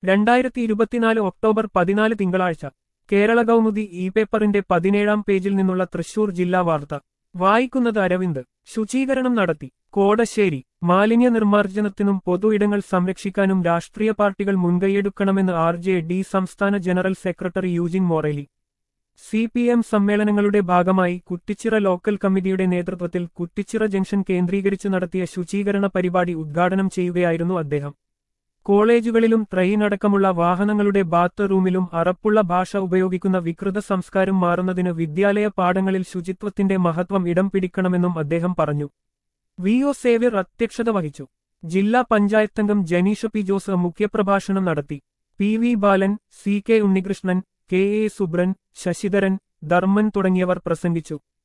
രണ്ടായിരത്തി ഇരുപത്തിനാല് ഒക്ടോബർ പതിനാല് തിങ്കളാഴ്ച കേരള കൗമുദി ഇ പേപ്പറിന്റെ പതിനേഴാം പേജിൽ നിന്നുള്ള തൃശൂർ ജില്ലാ വാർത്ത വായിക്കുന്നത് അരവിന്ദ് ശുചീകരണം നടത്തി കോടശ്ശേരി മാലിന്യ നിർമ്മാർജ്ജനത്തിനും പൊതു ഇടങ്ങൾ സംരക്ഷിക്കാനും രാഷ്ട്രീയ പാർട്ടികൾ മുൻകൈയെടുക്കണമെന്ന് ആർ ജെ ഡി സംസ്ഥാന general secretary Eugene Morelli C P M സമ്മേളനങ്ങളുടെ ഭാഗമായി കുറ്റിച്ചിറ ലോക്കൽ കമ്മിറ്റിയുടെ നേതൃത്വത്തിൽ കുറ്റിച്ചിറ ജംഗ്ഷൻ കേന്ദ്രീകരിച്ച് നടത്തിയ ശുചീകരണ പരിപാടി ഉദ്ഘാടനം ചെയ്യുകയായിരുന്നു അദ്ദേഹം കോളേജുകളിലും ട്രെയിൻ അടക്കമുള്ള വാഹനങ്ങളുടെ ബാത്ത് റൂമിലും അറപ്പുള്ള ഭാഷ ഉപയോഗിക്കുന്ന വികൃത സംസ്കാരം മാറുന്നതിന് വിദ്യാലയ പാഠങ്ങളിൽ ശുചിത്വത്തിന്റെ മഹത്വം ഇടം പിടിക്കണമെന്നും അദ്ദേഹം പറഞ്ഞു വി ഒ സേവ്യർ അധ്യക്ഷത വഹിച്ചു ജില്ലാ പഞ്ചായത്തംഗം ജനീഷ പി ജോസ് മുഖ്യപ്രഭാഷണം നടത്തി P V Balan C K Unnikrishnan K A Subran Sasidharan Dharman തുടങ്ങിയവർ പ്രസംഗിച്ചു